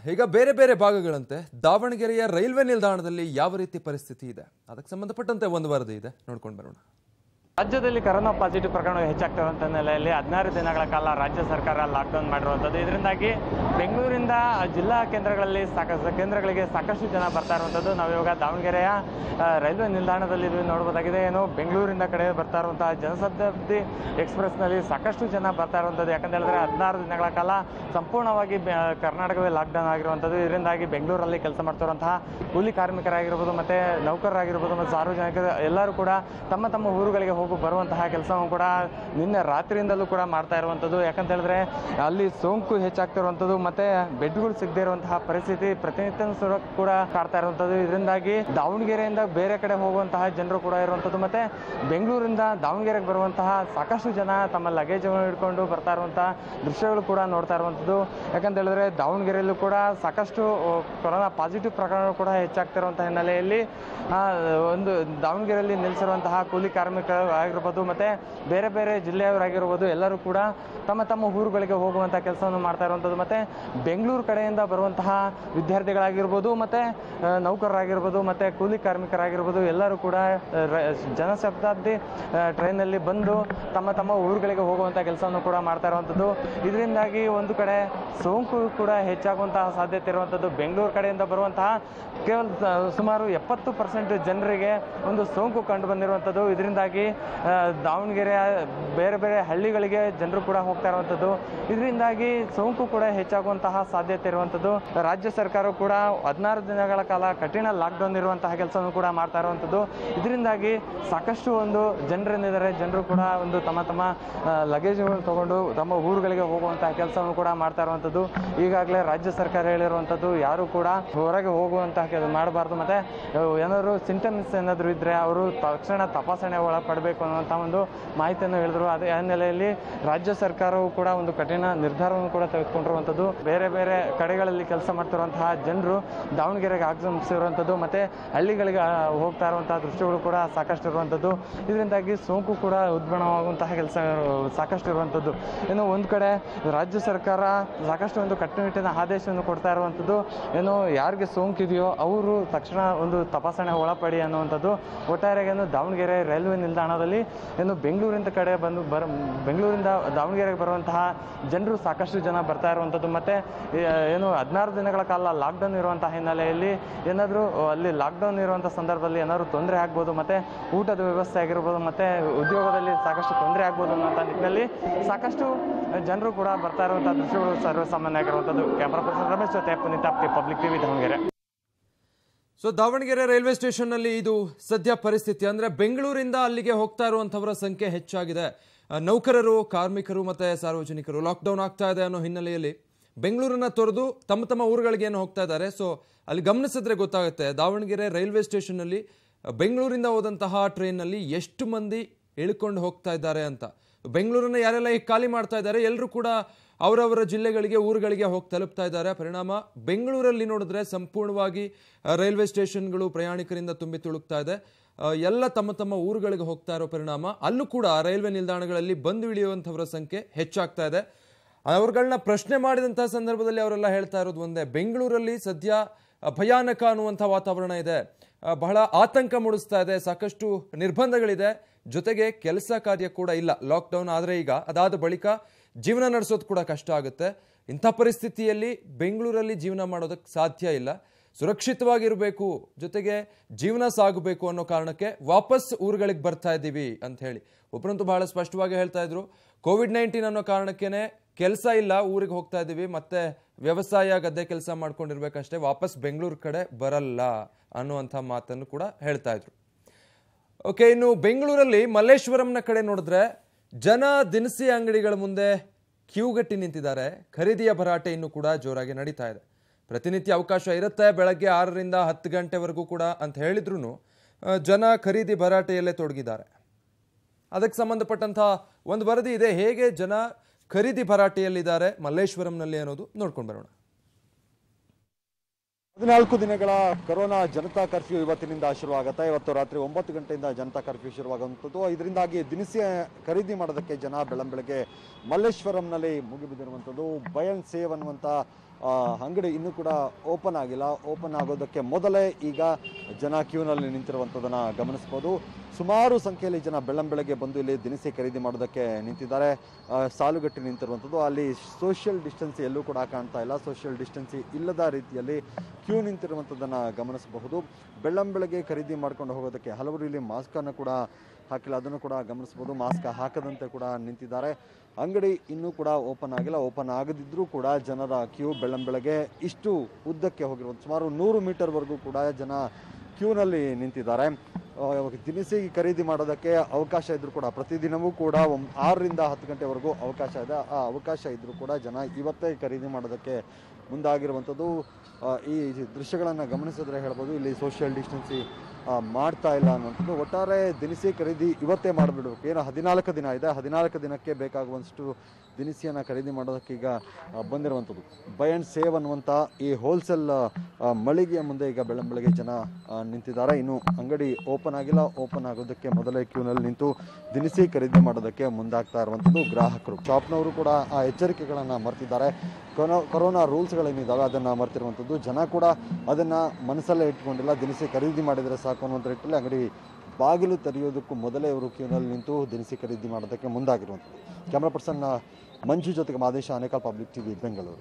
ಈಗ ಬೇರೆ ಬೇರೆ ಭಾಗಗಳಂತೆ ದಾವಣಗೆರೆಯ ರೈಲ್ವೆ ನಿಲ್ದಾಣದಲ್ಲಿ ಯಾವ ರೀತಿ ಪರಿಸ್ಥಿತಿ ಇದೆ ಅದಕ್ಕೆ ಸಂಬಂಧಪಟ್ಟಂತೆ ಒಂದು ವರದಿ ಇದೆ ನೋಡ್ಕೊಂಡು ಬರೋಣ ರಾಜ್ಯದಲ್ಲಿ ಕರೋನಾ ಪಾಸಿಟಿವ್ ಪ್ರಕರಣ ಹೆಚ್ಚಾಗ್ತಿರುವಂಥ ನೆಲೆಯಲ್ಲಿ ಹದಿನಾರು ದಿನಗಳ ಕಾಲ ರಾಜ್ಯ ಸರ್ಕಾರ ಲಾಕ್ಡೌನ್ ಮಾಡಿರುವಂಥದ್ದು ಇದರಿಂದಾಗಿ ಬೆಂಗಳೂರಿಂದ ಜಿಲ್ಲಾ ಕೇಂದ್ರಗಳಲ್ಲಿ ಸಾಕಷ್ಟು ಕೇಂದ್ರಗಳಿಗೆ ಸಾಕಷ್ಟು ಜನ ಬರ್ತಾ ಇರುವಂಥದ್ದು ನಾವು ಇವಾಗ ದಾವಣಗೆರೆಯ ಆ, ರೈಲ್ವೆ ನಿಲ್ದಾಣದಲ್ಲಿ ಇದು ನೋಡ್ಬೋದಾಗಿದೆ ಏನು ಬೆಂಗಳೂರಿಂದ ಕಡೆ ಬರ್ತಾ ಇರುವಂತಹ ಜನಶತಾಬ್ದಿ ಎಕ್ಸ್ಪ್ರೆಸ್ನಲ್ಲಿ ಸಾಕಷ್ಟು ಜನ ಬರ್ತಾ ಇರುವಂಥದ್ದು ಯಾಕಂತ ಹೇಳಿದ್ರೆ ಹದಿನಾರು ದಿನಗಳ ಕಾಲ ಸಂಪೂರ್ಣವಾಗಿ ಬೆ- ಕರ್ನಾಟಕವೇ ಲಾಕ್ಡೌನ್ ಆಗಿರುವಂಥದ್ದು ಇದರಿಂದಾಗಿ ಬೆಂಗಳೂರಲ್ಲಿ ಕೆಲಸ ಮಾಡ್ತಿರುವಂತಹ ಕೂಲಿ ಕಾರ್ಮಿಕರಾಗಿರ್ಬೋದು ಮತ್ತೆ ನೌಕರರಾಗಿರ್ಬೋದು ಮತ್ತು ಸಾರ್ವಜನಿಕರು ಎಲ್ಲರೂ ಕೂಡ ತಮ್ಮ ತಮ್ಮ ಊರುಗಳಿಗೆ ಹೋಗಿ ಬರುವಂತಹ ಕೆಲಸವನ್ನು ಕೂಡ ನಿನ್ನೆ ರಾತ್ರಿಯಿಂದಲೂ ಕೂಡ ಮಾಡ್ತಾ ಇರುವಂಥದ್ದು ಯಾಕಂತ ಹೇಳಿದ್ರೆ ಅಲ್ಲಿ ಸೋಂಕು ಹೆಚ್ಚಾಗ್ತಿರುವಂಥದ್ದು ಮತ್ತೆ ಬೆಡ್ಗಳು ಸಿಗದೇ ಇರುವಂತಹ ಪರಿಸ್ಥಿತಿ ಪ್ರತಿನಿತ್ಯ ಸುರ- ಕೂಡ ಕಾಡ್ತಾ ಇರುವಂಥದ್ದು ಇದರಿಂದಾಗಿ ದಾವಣಗೆರೆಯಿಂದ ಬೇರೆ ಕಡೆ ಹೋಗುವಂತಹ ಜನರು ಕೂಡ ಇರುವಂಥದ್ದು ಮತ್ತೆ ಬೆಂಗಳೂರಿಂದ ದಾವಣಗೆರೆಗೆ ಬರುವಂತಹ ಸಾಕಷ್ಟು ಜನ ತಮ್ಮ ಲಗೇಜ್ ಹಿಡ್ಕೊಂಡು ಬರ್ತಾ ಇರುವಂತಹ ದೃಶ್ಯಗಳು ಕೂಡ ನೋಡ್ತಾ ಇರುವಂಥದ್ದು ಯಾಕಂತ ಹೇಳಿದ್ರೆ ದಾವಣಗೆರೆಯಲ್ಲೂ ಕೂಡ ಸಾಕಷ್ಟು ಆ, ಕೊರೋನಾ ಪಾಸಿಟಿವ್ ಪ್ರಕರಣ ಕೂಡ ಹೆಚ್ಚಾಗ್ತಿರುವಂತಹ ಹಿನ್ನೆಲೆಯಲ್ಲಿ ಆ, ಒಂದು ದಾವಣಗೆರೆಯಲ್ಲಿ ನಿಲ್ಲಿಸಿರುವಂತಹ ಕೂಲಿ ಕಾರ್ಮಿಕರು ಆಗಿರ್ಬೋದು ಮತ್ತೆ ಬೇರೆ ಬೇರೆ ಜಿಲ್ಲೆಯವರಾಗಿರ್ಬೋದು ಎಲ್ಲರೂ ಕೂಡ ತಮ್ಮ ತಮ್ಮ ಊರುಗಳಿಗೆ ಹೋಗುವಂಥ ಕೆಲಸವನ್ನು ಮಾಡ್ತಾ ಇರುವಂಥದ್ದು ಮತ್ತೆ ಬೆಂಗಳೂರು ಕಡೆಯಿಂದ ಬರುವಂತಹ ವಿದ್ಯಾರ್ಥಿಗಳಾಗಿರ್ಬೋದು ಮತ್ತೆ ಆ, ನೌಕರರಾಗಿರ್ಬೋದು ಮತ್ತೆ ಕೂಲಿ ಕಾರ್ಮಿಕರಾಗಿರ್ಬೋದು ಎಲ್ಲರೂ ಕೂಡ ಆ, ರ- ಜನಶತಾಬ್ದಿ ಆ, ಟ್ರೈನಲ್ಲಿ ಬಂದು ತಮ್ಮ ತಮ್ಮ ಊರುಗಳಿಗೆ ಹೋಗುವಂಥ ಕೆಲಸವನ್ನು ಕೂಡ ಮಾಡ್ತಾ ಇರುವಂಥದ್ದು ಇದರಿಂದಾಗಿ ಒಂದು ಕಡೆ ಸೋಂಕು ಕೂಡ ಹೆಚ್ಚಾಗುವಂತಹ ಸಾಧ್ಯತೆ ಇರುವಂಥದ್ದು ಬೆಂಗಳೂರು ಕಡೆಯಿಂದ ಬರುವಂತಹ ಕೇವಲ ಸ- ಸುಮಾರು ಎಪ್ಪತ್ತು ಪರ್ಸೆಂಟ್ ಜನರಿಗೆ ಒಂದು ಸೋಂಕು ಕಂಡು ಬಂದಿರುವಂಥದ್ದು ಇದರಿಂದಾಗಿ ಆ, ದಾವಣಗೆರೆಯ ಬೇರೆ ಬೇರೆ ಹಳ್ಳಿಗಳಿಗೆ ಜನರು ಕೂಡ ಹೋಗ್ತಾ ಇರುವಂಥದ್ದು ಇದರಿಂದಾಗಿ ಸೋಂಕು ಕೂಡ ಹೆಚ್ಚಾಗುವಂತಹ ಸಾಧ್ಯತೆ ಇರುವಂಥದ್ದು ರಾಜ್ಯ ಸರ್ಕಾರ ಕೂಡ ಹದಿನಾರು ದಿನಗಳ ಕಾಲ ಕಠಿಣ ಲಾಕ್ಡೌನ್ ಇರುವಂತಹ ಕೆಲಸವನ್ನು ಕೂಡ ಮಾಡ್ತಾ ಇರುವಂಥದ್ದು ಇದರಿಂದಾಗಿ ಸಾಕಷ್ಟು ಒಂದು ಜನರೇನಿದ್ದಾರೆ ಜನರು ಕೂಡ ಒಂದು ತಮ್ಮ ತಮ್ಮ ಲಗೇಜ್ಗಳನ್ನು ತಗೊಂಡು ತಮ್ಮ ಊರುಗಳಿಗೆ ಹೋಗುವಂತಹ ಕೆಲಸವನ್ನು ಕೂಡ ಮಾಡ್ತಾ ಇರುವಂಥದ್ದು ಈಗಾಗಲೇ ರಾಜ್ಯ ಸರ್ಕಾರ ಹೇಳಿರುವಂಥದ್ದು ಯಾರು ಕೂಡ ಹೊರಗೆ ಹೋಗುವಂತಹ ಕೆಲ ಮಾಡಬಾರ್ದು ಮತ್ತೆ ಅಹ್, ಏನಾದ್ರು ಸಿಂಟಮ್ಸ್ ಏನಾದರೂ ಇದ್ರೆ ಅವರು ತಕ್ಷಣ ತಪಾಸಣೆ ಒಳಪಡಬೇಕು ಅನ್ನುವಂಥ ಒಂದು ಮಾಹಿತಿಯನ್ನು ಹೇಳಿದ್ರು ಅದೇ ಹಿನ್ನೆಲೆಯಲ್ಲಿ ರಾಜ್ಯ ಸರ್ಕಾರವು ಕೂಡ ಒಂದು ಕಠಿಣ ನಿರ್ಧಾರವನ್ನು ಕೂಡ ತೆಗೆದುಕೊಂಡಿರುವಂಥದ್ದು ಬೇರೆ ಬೇರೆ ಕಡೆಗಳಲ್ಲಿ ಕೆಲಸ ಮಾಡ್ತಿರುವಂತಹ ಜನರು ದಾವಣಗೆರೆಗೆ ಆಗಮಿಸಿರುವಂಥದ್ದು ಮತ್ತೆ ಹಳ್ಳಿಗಳಿಗೆ ಆ, ಹೋಗ್ತಾ ಇರುವಂತಹ ದೃಶ್ಯಗಳು ಕೂಡ ಸಾಕಷ್ಟು ಇರುವಂಥದ್ದು ಇದರಿಂದಾಗಿ ಸೋಂಕು ಕೂಡ ಉದ್ಭವವಾಗುವಂತಹ ಕೆಲಸ ಸಾಕಷ್ಟು ಇರುವಂಥದ್ದು ಇನ್ನು ಒಂದು ಕಡೆ ರಾಜ್ಯ ಸರ್ಕಾರ ಸಾಕಷ್ಟು ಒಂದು ಕಟ್ಟುನಿಟ್ಟಿನ ಆದೇಶವನ್ನು ಕೊಡ್ತಾ ಇರುವಂಥದ್ದು ಏನು ಯಾರಿಗೆ ಸೋಂಕಿದೆಯೋ ಅವರು ತಕ್ಷಣ ಒಂದು ತಪಾಸಣೆ ಒಳಪಡಿ ಅನ್ನುವಂಥದ್ದು ಒಟ್ಟಾರೆಯಾಗಿ ಏನು ದಾವಣಗೆರೆ ರೈಲ್ವೆ ನಿಲ್ದಾಣದಲ್ಲಿ ಏನು ಬೆಂಗಳೂರಿಂದ ಕಡೆ ಬಂದು ಬರ ಬೆಂಗಳೂರಿಂದ ದಾವಣಗೆರೆಗೆ ಬರುವಂತಹ ಜನರು ಸಾಕಷ್ಟು ಜನ ಬರ್ತಾ ಇರುವಂಥದ್ದು ಮತ್ತೆ ಈ, ಏನು ಹದಿನಾರು ದಿನಗಳ ಕಾಲ ಲಾಕ್ಡೌನ್ ಇರುವಂತಹ ಹಿನ್ನೆಲೆಯಲ್ಲಿ ಏನಾದರೂ ಅಲ್ಲಿ ಲಾಕ್ಡೌನ್ ಇರುವಂಥ ಸಂದರ್ಭದಲ್ಲಿ ಏನಾದರೂ ತೊಂದರೆ ಆಗ್ಬೋದು ಮತ್ತೆ ಊಟದ ವ್ಯವಸ್ಥೆ ಆಗಿರ್ಬೋದು ಮತ್ತೆ ಉದ್ಯೋಗದಲ್ಲಿ ಸಾಕಷ್ಟು ತೊಂದರೆ ಆಗ್ಬೋದು ಅನ್ನೋಂಥ ನಿಟ್ಟಿನಲ್ಲಿ ಸಾಕಷ್ಟು ಜನರು ಕೂಡ ಬರ್ತಾ ಇರುವಂಥ ದೃಶ್ಯಗಳು ಸರ್ವಸಾಮಾನ್ಯ ಆಗಿರುವಂಥದ್ದು ಕ್ಯಾಮ್ರಾ ಪರ್ಸನ್ ರಮೇಶ್ ಜೊತೆ ಪುನೀತ್ ಆಪ್ತಿ ಪಬ್ಲಿಕ್ ಟಿವಿ ದಾವಣಗೆರೆ ಸೊ ದಾವಣಗೆರೆ ರೈಲ್ವೆ ಸ್ಟೇಷನ್ನಲ್ಲಿ ಇದು ಸದ್ಯ ಪರಿಸ್ಥಿತಿ ಅಂದ್ರೆ ಬೆಂಗಳೂರಿಂದ ಅಲ್ಲಿಗೆ ಹೋಗ್ತಾ ಇರುವಂಥವರ ಸಂಖ್ಯೆ ಹೆಚ್ಚಾಗಿದೆ ಆ, ನೌಕರರು ಕಾರ್ಮಿಕರು ಮತ್ತೆ ಸಾರ್ವಜನಿಕರು ಲಾಕ್ಡೌನ್ ಆಗ್ತಾ ಇದೆ ಅನ್ನೋ ಹಿನ್ನೆಲೆಯಲ್ಲಿ ಬೆಂಗಳೂರನ್ನ ತೊರೆದು ತಮ್ಮ ತಮ್ಮ ಊರುಗಳಿಗೆ ಏನು ಹೋಗ್ತಾ ಇದ್ದಾರೆ ಸೊ ಅಲ್ಲಿ ಗಮನಿಸಿದ್ರೆ ಗೊತ್ತಾಗುತ್ತೆ ದಾವಣಗೆರೆ ರೈಲ್ವೆ ಸ್ಟೇಷನ್ನಲ್ಲಿ ಆ, ಬೆಂಗಳೂರಿಂದ ಹೋದಂತಹ ಟ್ರೈನ್ನಲ್ಲಿ ಎಷ್ಟು ಮಂದಿ ಇಳ್ಕೊಂಡು ಹೋಗ್ತಾ ಇದ್ದಾರೆ ಅಂತ ಬೆಂಗಳೂರನ್ನ ಯಾರೆಲ್ಲ ಈಗ ಖಾಲಿ ಮಾಡ್ತಾ ಇದ್ದಾರೆ ಎಲ್ಲರೂ ಕೂಡ ಅವರವರ ಜಿಲ್ಲೆಗಳಿಗೆ ಊರುಗಳಿಗೆ ಹೋಗಿ ತಲುಪ್ತಾ ಇದ್ದಾರೆ ಪರಿಣಾಮ ಬೆಂಗಳೂರಲ್ಲಿ ನೋಡಿದ್ರೆ ಸಂಪೂರ್ಣವಾಗಿ ಆ, ರೈಲ್ವೆ ಸ್ಟೇಷನ್ಗಳು ಪ್ರಯಾಣಿಕರಿಂದ ತುಂಬಿ ತುಳುಕ್ತಾ ಇದೆ ಆ, ಎಲ್ಲ ತಮ್ಮ ತಮ್ಮ ಊರುಗಳಿಗೆ ಹೋಗ್ತಾ ಇರೋ ಪರಿಣಾಮ ಅಲ್ಲೂ ಕೂಡ ರೈಲ್ವೆ ನಿಲ್ದಾಣಗಳಲ್ಲಿ ಬಂದು ಇಳಿಯುವಂಥವರ ಸಂಖ್ಯೆ ಹೆಚ್ಚಾಗ್ತಾ ಇದೆ ಅವ್ರುಗಳನ್ನ ಪ್ರಶ್ನೆ ಮಾಡಿದಂಥ ಸಂದರ್ಭದಲ್ಲಿ ಅವರೆಲ್ಲ ಹೇಳ್ತಾ ಇರೋದು ಒಂದೇ ಬೆಂಗಳೂರಲ್ಲಿ ಸದ್ಯ ಆ, ಭಯಾನಕ ಅನ್ನುವಂಥ ವಾತಾವರಣ ಇದೆ ಆ, ಬಹಳ ಆತಂಕ ಮೂಡಿಸ್ತಾ ಇದೆ ಸಾಕಷ್ಟು ನಿರ್ಬಂಧಗಳಿದೆ ಜೊತೆಗೆ ಕೆಲಸ ಕಾರ್ಯ ಕೂಡ ಇಲ್ಲ ಲಾಕ್ಡೌನ್ ಆದರೆ ಈಗ ಅದಾದ ಬಳಿಕ ಜೀವನ ನಡೆಸೋದು ಕೂಡ ಕಷ್ಟ ಆಗುತ್ತೆ ಇಂಥ ಪರಿಸ್ಥಿತಿಯಲ್ಲಿ ಬೆಂಗಳೂರಲ್ಲಿ ಜೀವನ ಮಾಡೋದಕ್ಕೆ ಸಾಧ್ಯ ಇಲ್ಲ ಸುರಕ್ಷಿತವಾಗಿರಬೇಕು ಜೊತೆಗೆ ಜೀವನ ಸಾಗಬೇಕು ಅನ್ನೋ ಕಾರಣಕ್ಕೆ ವಾಪಸ್ ಊರುಗಳಿಗೆ ಬರ್ತಾ ಇದ್ದೀವಿ ಅಂತ ಹೇಳಿ ಒಬ್ಬರಂತೂ ಬಹಳ ಸ್ಪಷ್ಟವಾಗಿ ಹೇಳ್ತಾ ಇದ್ರು ಕೋವಿಡ್ ನೈನ್ಟೀನ್ ಅನ್ನೋ ಕಾರಣಕ್ಕೇನೆ ಕೆಲಸ ಇಲ್ಲ ಊರಿಗೆ ಹೋಗ್ತಾ ಇದ್ದೀವಿ ಮತ್ತೆ ವ್ಯವಸಾಯ ಗದ್ದೆ ಕೆಲಸ ಮಾಡ್ಕೊಂಡಿರ್ಬೇಕಷ್ಟೇ ವಾಪಸ್ ಬೆಂಗಳೂರು ಕಡೆ ಬರಲ್ಲ ಅನ್ನುವಂಥ ಮಾತನ್ನು ಕೂಡ ಹೇಳ್ತಾ ಇದ್ರು ಓಕೆ ಇನ್ನು ಬೆಂಗಳೂರಲ್ಲಿ ಮಲ್ಲೇಶ್ವರಂನ ಕಡೆ ನೋಡಿದ್ರೆ ಜನ ದಿನಸಿ ಅಂಗಡಿಗಳ ಮುಂದೆ ಕ್ಯೂಗಟ್ಟಿ ನಿಂತಿದ್ದಾರೆ ಖರೀದಿಯ ಭರಾಟೆ ಇನ್ನು ಕೂಡ ಜೋರಾಗಿ ನಡೀತಾ ಇದೆ ಪ್ರತಿನಿತ್ಯ ಅವಕಾಶ ಇರುತ್ತೆ ಬೆಳಗ್ಗೆ ಆರರಿಂದ ಹತ್ತು ಗಂಟೆವರೆಗೂ ಕೂಡ ಅಂತ ಹೇಳಿದ್ರು ಜನ ಖರೀದಿ ಭರಾಟೆಯಲ್ಲೇ ತೊಡಗಿದ್ದಾರೆ ಅದಕ್ಕೆ ಸಂಬಂಧಪಟ್ಟಂಥ ಒಂದು ವರದಿ ಇದೆ ಹೇಗೆ ಜನ ಖರೀದಿ ಭರಾಟೆಯಲ್ಲಿದ್ದಾರೆ ಮಲ್ಲೇಶ್ವರಂನಲ್ಲಿ ಅನ್ನೋದು ನೋಡ್ಕೊಂಡು ಬರೋಣ ಹದಿನಾಲ್ಕು ದಿನಗಳ ಕೊರೋನಾ ಜನತಾ ಕರ್ಫ್ಯೂ ಇವತ್ತಿನಿಂದ ಶುರುವಾಗುತ್ತೆ ಇವತ್ತು ರಾತ್ರಿ ಒಂಬತ್ತು ಗಂಟೆಯಿಂದ ಜನತಾ ಕರ್ಫ್ಯೂ ಶುರುವಾಗುವಂಥದ್ದು ಇದರಿಂದಾಗಿ ದಿನಸಿ ಖರೀದಿ ಮಾಡೋದಕ್ಕೆ ಜನ ಬೆಳಂಬೆಳಗ್ಗೆ ಮಲ್ಲೇಶ್ವರಂನಲ್ಲಿ ಮುಗಿಬಿದ್ದಿರುವಂಥದ್ದು ಬಯನ್ ಸೇವ್ ಅನ್ನುವಂಥ ಆ, ಅಂಗಡಿ ಇನ್ನೂ ಕೂಡ ಓಪನ್ ಆಗಿಲ್ಲ ಓಪನ್ ಆಗೋದಕ್ಕೆ ಮೊದಲೇ ಈಗ ಜನ ಕ್ಯೂನಲ್ಲಿ ನಿಂತಿರುವಂಥದ್ದನ್ನು ಗಮನಿಸ್ಬೋದು ಸುಮಾರು ಸಂಖ್ಯೆಯಲ್ಲಿ ಜನ ಬೆಳ್ಳಂಬೆಳಗ್ಗೆ ಬಂದು ಇಲ್ಲಿ ದಿನಸಿ ಖರೀದಿ ಮಾಡೋದಕ್ಕೆ ನಿಂತಿದ್ದಾರೆ ಆ, ಸಾಲುಗಟ್ಟಿ ನಿಂತಿರುವಂಥದ್ದು ಅಲ್ಲಿ ಸೋಷಿಯಲ್ ಡಿಸ್ಟೆನ್ಸ್ ಎಲ್ಲೂ ಕೂಡ ಕಾಣ್ತಾ ಇಲ್ಲ ಸೋಷಿಯಲ್ ಡಿಸ್ಟೆನ್ಸ್ ಇಲ್ಲದ ರೀತಿಯಲ್ಲಿ ಕ್ಯೂ ನಿಂತಿರುವಂಥದ್ದನ್ನು ಗಮನಿಸಬಹುದು ಬೆಳ್ಳಂಬೆಳಗ್ಗೆ ಖರೀದಿ ಮಾಡ್ಕೊಂಡು ಹೋಗೋದಕ್ಕೆ ಹಲವರು ಇಲ್ಲಿ ಮಾಸ್ಕನ್ನು ಕೂಡ ಹಾಕಿಲ್ಲ ಅದನ್ನು ಕೂಡ ಗಮನಿಸಬಹುದು ಮಾಸ್ಕ್ ಹಾಕದಂತೆ ಕೂಡ ನಿಂತಿದ್ದಾರೆ ಅಂಗಡಿ ಇನ್ನೂ ಕೂಡ ಓಪನ್ ಆಗಿಲ್ಲ ಓಪನ್ ಆಗದಿದ್ರೂ ಕೂಡ ಜನರ ಕ್ಯೂ ಬೆಳ್ಳಂಬೆಳಗ್ಗೆ ಇಷ್ಟು ಉದ್ದಕ್ಕೆ ಹೋಗಿರುವಂಥ ಸುಮಾರು ನೂರು ಮೀಟರ್ವರೆಗೂ ಕೂಡ ಜನ ಕ್ಯೂನಲ್ಲಿ ನಿಂತಿದ್ದಾರೆ ಆ, ದಿನಸಿ ಖರೀದಿ ಮಾಡೋದಕ್ಕೆ ಅವಕಾಶ ಇದ್ರೂ ಕೂಡ ಪ್ರತಿದಿನವೂ ಕೂಡ ಒಂದ್ ಆರರಿಂದ ಹತ್ತು ಗಂಟೆವರೆಗೂ ಅವಕಾಶ ಇದೆ ಆ ಅವಕಾಶ ಇದ್ರೂ ಕೂಡ ಜನ ಇವತ್ತೇ ಖರೀದಿ ಮಾಡೋದಕ್ಕೆ ಮುಂದಾಗಿರುವಂಥದ್ದು ಆ, ಈ ದೃಶ್ಯಗಳನ್ನು ಗಮನಿಸಿದ್ರೆ ಹೇಳ್ಬೋದು ಇಲ್ಲಿ ಸೋಷಿಯಲ್ ಡಿಸ್ಟೆನ್ಸಿ ಮಾಡ್ತಾ ಇಲ್ಲ ಅನ್ನುವಂಥದ್ದು ಒಟ್ಟಾರೆ ದಿನಸಿ ಖರೀದಿ ಇವತ್ತೇ ಮಾಡಿಬಿಡ್ಬೇಕು ಏನು ಹದಿನಾಲ್ಕು ದಿನ ಇದೆ ಹದಿನಾಲ್ಕು ದಿನಕ್ಕೆ ಬೇಕಾಗುವಷ್ಟು ದಿನಸಿಯನ್ನು ಖರೀದಿ ಮಾಡೋದಕ್ಕೆ ಈಗ ಆ, ಬಂದಿರುವಂಥದ್ದು ಬೈ ಆ್ಯಂಡ್ ಸೇವ್ ಅನ್ನುವಂಥ ಈ ಹೋಲ್ಸೇಲ್ ಮಳಿಗೆಯ ಮುಂದೆ ಈಗ ಬೆಳ್ಳಂಬೆಳಗ್ಗೆ ಜನ ಆ, ನಿಂತಿದ್ದಾರೆ ಇನ್ನು ಅಂಗಡಿ ಓಪನ್ ಆಗಿಲ್ಲ ಓಪನ್ ಆಗೋದಕ್ಕೆ ಮೊದಲೇ ಕ್ಯೂನಲ್ಲಿ ನಿಂತು ದಿನಸಿ ಖರೀದಿ ಮಾಡೋದಕ್ಕೆ ಮುಂದಾಗ್ತಾ ಇರುವಂಥದ್ದು ಗ್ರಾಹಕರು ಶಾಪ್ನವರು ಕೂಡ ಆ ಎಚ್ಚರಿಕೆಗಳನ್ನು ಮರ್ತಿದ್ದಾರೆ ಕೊರೋ ಕೊರೋನಾ ರೂಲ್ಸ್ಗಳೇನಿದ್ದಾವೆ ಅದನ್ನು ಮರ್ತಿರುವಂಥದ್ದು ಜನ ಕೂಡ ಅದನ್ನು ಮನಸ್ಸಲ್ಲೇ ಇಟ್ಕೊಂಡಿಲ್ಲ ದಿನಸಿ ಖರೀದಿ ಮಾಡಿದರೆ ಸಾಕು ಅನ್ನುವಂಥ ನಿಟ್ಟಲ್ಲಿ ಅಂಗಡಿ ಬಾಗಿಲು ತೆರೆಯೋದಕ್ಕೂ ಮೊದಲೇ ಇವರು ಕ್ಯೂನಲ್ಲಿ ನಿಂತು ದಿನಸಿ ಖರೀದಿ ಮಾಡೋದಕ್ಕೆ ಮುಂದಾಗಿರುವಂಥದ್ದು ಕ್ಯಾಮ್ರಾ ಪರ್ಸನ್ ಮಂಜು ಜೊತೆಗೆ Madesha Anekal public TV Bengaluru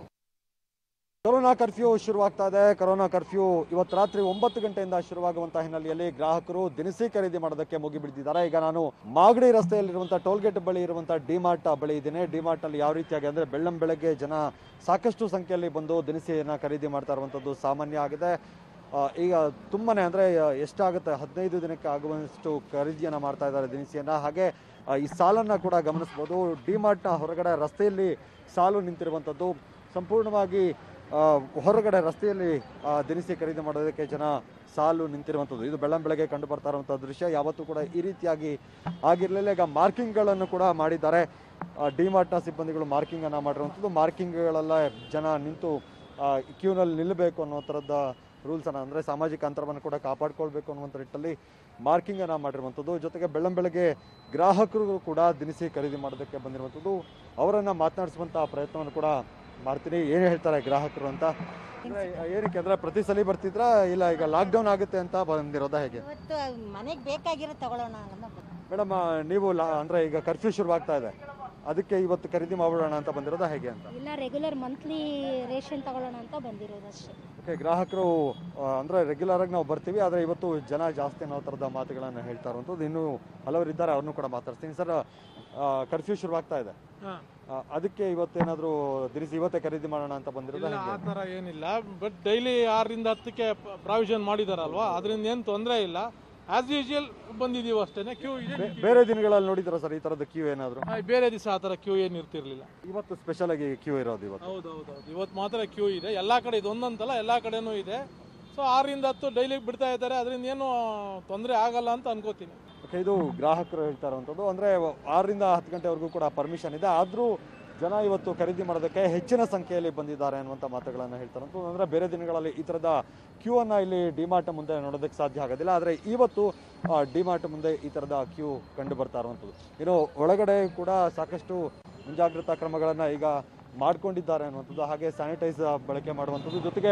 corona curfew ಶುರುವಾಗ್ತಾ ಇದೆ ಕೊರೋನಾ ಕರ್ಫ್ಯೂ ಇವತ್ತು ರಾತ್ರಿ ಒಂಬತ್ತು ಗಂಟೆಯಿಂದ ಶುರುವಾಗುವಂತಹ ಹಿನ್ನೆಲೆಯಲ್ಲಿ ಗ್ರಾಹಕರು ದಿನಸಿ ಖರೀದಿ ಮಾಡೋದಕ್ಕೆ ಮುಗಿಬಿಡ್ತಿದ್ದಾರೆ ಈಗ ನಾನು ಮಾಗಡಿ ರಸ್ತೆಯಲ್ಲಿರುವಂತಹ ಟೋಲ್ಗೇಟ್ ಬಳಿ ಇರುವಂತಹ ಡಿಮಾರ್ಟ್ ಬಳಿ ಇದ್ದೇನೆ ಡಿಮಾರ್ಟ್ ಅಲ್ಲಿ ಯಾವ ರೀತಿಯಾಗಿ ಅಂದ್ರೆ ಬೆಳ್ಳಂ ಬೆಳಗ್ಗೆ ಜನ ಸಾಕಷ್ಟು ಸಂಖ್ಯೆಯಲ್ಲಿ ಬಂದು ದಿನಸಿಯನ್ನ ಖರೀದಿ ಮಾಡ್ತಾ ಇರುವಂತದ್ದು ಸಾಮಾನ್ಯ ಆಗಿದೆ ಆ, ಈಗ ತುಂಬಾನೇ ಅಂದ್ರೆ ಆ, ಎಷ್ಟಾಗುತ್ತೆ ಹದಿನೈದು ದಿನಕ್ಕೆ ಆಗುವಷ್ಟು ಖರೀದಿಯನ್ನ ಮಾಡ್ತಾ ಇದ್ದಾರೆ ದಿನಸಿಯನ್ನ ಹಾಗೆ ಆ, ಈ ಸಾಲನ್ನ ಕೂಡ ಗಮನಿಸಬಹುದು ಡಿಮಾರ್ಟ್ನ ಹೊರಗಡೆ ರಸ್ತೆಯಲ್ಲಿ ಸಾಲು ನಿಂತಿರುವಂಥದ್ದು ಸಂಪೂರ್ಣವಾಗಿ ಆ, ಹೊರಗಡೆ ರಸ್ತೆಯಲ್ಲಿ ಆ, ದಿನಸಿ ಖರೀದಿ ಮಾಡೋದಕ್ಕೆ ಜನ ಸಾಲು ನಿಂತಿರುವಂಥದ್ದು ಇದು ಬೆಳ್ಳಂ ಬೆಳಗ್ಗೆ ಕಂಡು ಬರ್ತಾ ಇರುವಂಥ ದೃಶ್ಯ ಯಾವತ್ತೂ ಕೂಡ ಈ ರೀತಿಯಾಗಿ ಆಗಿರಲಿಲ್ಲ ಈಗ ಮಾರ್ಕಿಂಗ್ಗಳನ್ನು ಕೂಡ ಮಾಡಿದ್ದಾರೆ ಡಿಮಾರ್ಟ್ನ ಸಿಬ್ಬಂದಿಗಳು ಮಾರ್ಕಿಂಗ್ ಅನ್ನ ಮಾಡಿರುವಂಥದ್ದು ಮಾರ್ಕಿಂಗ್ಗಳೆಲ್ಲ ಜನ ನಿಂತು ಕ್ಯೂನಲ್ಲಿ ನಿಲ್ಲಬೇಕು ಅನ್ನೋ ಥರದ ರೂಲ್ಸ್ ಅನ್ನ ಅಂದ್ರೆ ಸಾಮಾಜಿಕ ಅಂತರವನ್ನು ಕೂಡ ಕಾಪಾಡ್ಕೊಳ್ಬೇಕು ಅನ್ನುವಂಥ ನಿಟ್ಟಲ್ಲಿ ಮಾರ್ಕಿಂಗ್ ಅನ್ನ ಮಾಡಿರುವಂಥದ್ದು ಜೊತೆಗೆ ಬೆಳ್ಳಂ ಬೆಳಗ್ಗೆ ಗ್ರಾಹಕರು ಕೂಡ ದಿನಸಿ ಖರೀದಿ ಮಾಡೋದಕ್ಕೆ ಬಂದಿರುವಂಥದ್ದು ಅವರನ್ನ ಮಾತನಾಡಿಸುವಂತಹ ಪ್ರಯತ್ನವನ್ನು ಕೂಡ ಮಾಡ್ತೀನಿ ಏನು ಹೇಳ್ತಾರೆ ಗ್ರಾಹಕರು ಅಂತ ಅಂದ್ರೆ ಏನಕ್ಕೆ ಅಂದ್ರೆ ಪ್ರತಿ ಸಲ ಬರ್ತಿದ್ರಾ ಇಲ್ಲ ಈಗ ಲಾಕ್ಡೌನ್ ಆಗುತ್ತೆ ಅಂತ ಬಂದಿರೋದಾ ಹೇಗೆ ಇವತ್ತು ಮನೆಗೆ ಬೇಕಾಗಿರೋ ತಗೊಳ್ಳೋಣ ಅಂತ ಬಂದೆ. ಮೇಡಮ್ ನೀವು ಲಾ- ಅಂದ್ರೆ ಈಗ ಕರ್ಫ್ಯೂ ಶುರುವಾಗ್ತಾ ಇದೆ ಅದಕ್ಕೆ ಇವತ್ತು ಖರೀದಿ ಮಾಡೋಣ ಅಂತ ಬಂದಿರೋದಾ ಹೇಗೆ ಅಂತ ಇಲ್ಲ ರೆಗ್ಯುಲರ್ ಮಂತ್ಲಿ ರೇಷನ್ ತಗೊಳ್ಳೋಣ ಅಂತ ಬಂದಿರೋದು ಅಷ್ಟೇ ಓಕೆ ಗ್ರಾಹಕರು ಆ, ಅಂದ್ರೆ ರೆಗ್ಯುಲರ್ ಆಗಿ ನಾವು ಬರ್ತೀವಿ ಆದ್ರೆ ಇವತ್ತು ಜನ ಜಾಸ್ತಿ ಅನ್ನೋ ಥರದ ಮಾತುಗಳನ್ನ ಹೇಳ್ತಾ ಇರುವಂಥದ್ದು ಇನ್ನು ಹಲವರು ಇದ್ದಾರೆ ಅವ್ರನ್ನೂ ಕೂಡ ಮಾತಾಡ್ತೀನಿ ಸರ್ ಕರ್ಫ್ಯೂ ಶುರುವಾಗ್ತಾ ಇದೆ ಆ, ಅದಕ್ಕೆ ಇವತ್ತೇನಾದ್ರೂ ದಿನಸಿ ಇವತ್ತೇ ಖರೀದಿ ಮಾಡೋಣ ಅಂತ ಬಂದಿರೋದಾ ಇಲ್ಲ ಆ ಹೇಗೆ ಥರ ಏನಿಲ್ಲ ಬಟ್ ಡೈಲಿ ಆರರಿಂದ ಹತ್ತಕ್ಕೆ ಪ್ರಾವಿಷನ್ ಮಾಡಿದಾರಲ್ವಾ ಅದರಿಂದ ಏನು ತೊಂದರೆ ಇಲ್ಲ ಆಸ್ ಯೂಶುವಲ್ ಬಂದಿದ್ದೀವಿ ಅಷ್ಟೇ ಕ್ಯೂ ಇದೆ ಬೇ- ಬೇರೆ ದಿನಗಳಲ್ಲಿ ನೋಡಿದ್ರ ಸರ್ ಈ ಥರದ ಕ್ಯೂ ಏನಾದ್ರು ಆ, ಬೇರೆ ದಿವಸ ಆ ಥರ ಕ್ಯೂ ಏನು ಇರ್ತಿರ್ಲಿಲ್ಲ ಇವತ್ತು ಸ್ಪೆಷಲ್ ಆಗಿ ಕ್ಯೂ ಇರೋದು ಇವತ್ತು ಹೌದು ಹೌದು ಹೌದು ಇವತ್ತು ಮಾತ್ರ ಕ್ಯೂ ಇದೆ ಎಲ್ಲ ಕಡೆ ಇದು ಒಂದಂತಲ್ಲ ಎಲ್ಲ ಕಡೆನೂ ಇದೆ ಸೊ ಆರರಿಂದ ಹತ್ತು ಡೈಲಿ ಬಿಡ್ತಾ ಇದ್ದಾರೆ ಅದರಿಂದ ಏನು ತೊಂದರೆ ಆಗಲ್ಲ ಅಂತ ಅನ್ಕೋತೀನಿ ಓಕೆ ಇದು ಗ್ರಾಹಕರು ಹೇಳ್ತಾ ಇರುವಂಥದ್ದು ಅಂದ್ರೆ ಆರರಿಂದ ಹತ್ತು ಗಂಟೆವರೆಗೂ ಕೂಡ ಪರ್ಮಿಷನ್ ಇದೆ ಆದರೂ ಜನ ಇವತ್ತು ಖರೀದಿ ಮಾಡೋದಕ್ಕೆ ಹೆಚ್ಚಿನ ಸಂಖ್ಯೆಯಲ್ಲಿ ಬಂದಿದ್ದಾರೆ ಅನ್ನುವಂಥ ಮಾತುಗಳನ್ನು ಹೇಳ್ತಾರೆ ಅಂದ್ರೆ ಬೇರೆ ದಿನಗಳಲ್ಲಿ ಈ ಥರದ ಕ್ಯೂ ಅನ್ನ ಇಲ್ಲಿ ಡಿಮಾರ್ಟ್ ಮುಂದೆ ನೋಡೋದಕ್ಕೆ ಸಾಧ್ಯ ಆಗೋದಿಲ್ಲ ಆದರೆ ಇವತ್ತು ಡಿಮಾರ್ಟ್ ಮುಂದೆ ಈ ಥರದ ಕ್ಯೂ ಕಂಡು ಬರ್ತಾ ಇರುವಂಥದ್ದು ಇನ್ನು ಒಳಗಡೆ ಕೂಡ ಸಾಕಷ್ಟು ಮುಂಜಾಗ್ರತಾ ಕ್ರಮಗಳನ್ನು ಈಗ ಮಾಡ್ಕೊಂಡಿದ್ದಾರೆ ಅನ್ನುವಂಥದ್ದು ಹಾಗೆ ಸ್ಯಾನಿಟೈಸ್ ಬಳಕೆ ಮಾಡುವಂಥದ್ದು ಜೊತೆಗೆ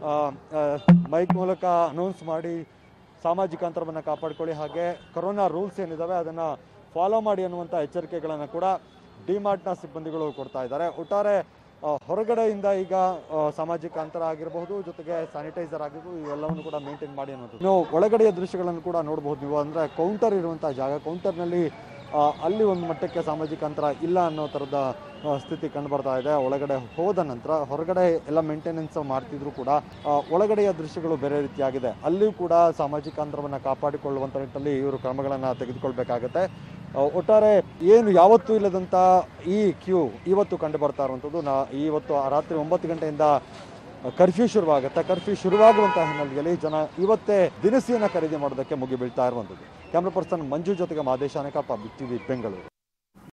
ಮೈಕ್ ಮೂಲಕ ಅನೌನ್ಸ್ ಮಾಡಿ ಸಾಮಾಜಿಕ ಅಂತರವನ್ನು ಕಾಪಾಡಿಕೊಳ್ಳಿ ಹಾಗೆ ಕೊರೋನಾ ರೂಲ್ಸ್ ಏನಿದಾವೆ ಅದನ್ನು ಫಾಲೋ ಮಾಡಿ ಅನ್ನುವಂಥ ಎಚ್ಚರಿಕೆಗಳನ್ನು ಕೂಡ ಡಿಮಾರ್ಟ್ನ ಸಿಬ್ಬಂದಿಗಳು ಕೊಡ್ತಾ ಇದ್ದಾರೆ ಒಟ್ಟಾರೆ ಆ, ಹೊರಗಡೆಯಿಂದ ಈಗ ಆ, ಸಾಮಾಜಿಕ ಅಂತರ ಆಗಿರಬಹುದು ಜೊತೆಗೆ ಸ್ಯಾನಿಟೈಸರ್ ಆಗಿರ್ಬೋದು ಇವೆಲ್ಲವನ್ನು ಕೂಡ ಮೇಂಟೈನ್ ಮಾಡಿ ಅನ್ನೋದು ನೀವು ಒಳಗಡೆಯ ದೃಶ್ಯಗಳನ್ನು ಕೂಡ ನೋಡಬಹುದು ನೀವು ಅಂದರೆ ಕೌಂಟರ್ ಇರುವಂಥ ಜಾಗ ಕೌಂಟರ್ನಲ್ಲಿ ಆ, ಅಲ್ಲಿ ಒಂದು ಮಟ್ಟಕ್ಕೆ ಸಾಮಾಜಿಕ ಅಂತರ ಇಲ್ಲ ಅನ್ನೋ ಥರದ ಆ, ಸ್ಥಿತಿ ಕಂಡು ಬರ್ತಾ ಇದೆ ಒಳಗಡೆ ಹೋದ ನಂತರ ಹೊರಗಡೆ ಎಲ್ಲ ಮೇಂಟೆನೆನ್ಸ್ ಮಾಡ್ತಿದ್ರು ಕೂಡ ಆ, ಒಳಗಡೆಯ ದೃಶ್ಯಗಳು ಬೇರೆ ರೀತಿಯಾಗಿದೆ ಅಲ್ಲಿಯೂ ಕೂಡ ಸಾಮಾಜಿಕ ಅಂತರವನ್ನು ಕಾಪಾಡಿಕೊಳ್ಳುವಂಥ ನಿಟ್ಟಲ್ಲಿ ಇವರು ಕ್ರಮಗಳನ್ನು ತೆಗೆದುಕೊಳ್ಬೇಕಾಗತ್ತೆ ಆ, ಒಟ್ಟಾರೆ ಏನು ಯಾವತ್ತೂ ಇಲ್ಲದಂಥ ಈ ಕ್ಯೂ ಇವತ್ತು ಕಂಡು ಬರ್ತಾ ಇರುವಂಥದ್ದು ನಾ ಇವತ್ತು ಆ ರಾತ್ರಿ ಒಂಬತ್ತು ಗಂಟೆಯಿಂದ ಕರ್ಫ್ಯೂ ಶುರುವಾಗುತ್ತೆ ಕರ್ಫ್ಯೂ ಶುರುವಾಗುವಂತಹ ಹಿನ್ನೆಲೆಯಲ್ಲಿ ಜನ ಇವತ್ತೇ ದಿನಸಿಯನ್ನು ಖರೀದಿ ಮಾಡೋದಕ್ಕೆ ಮುಗಿ ಬೀಳ್ತಾ ಇರುವಂಥದ್ದು ಕ್ಯಾಮ್ರಾ ಪರ್ಸನ್ ಮಂಜು ಜೊತೆಗೆ ಮಾದೇಶ ಅನೇಕ ಪಬ್ಲಿಕ್ ಟಿವಿ ಬೆಂಗಳೂರು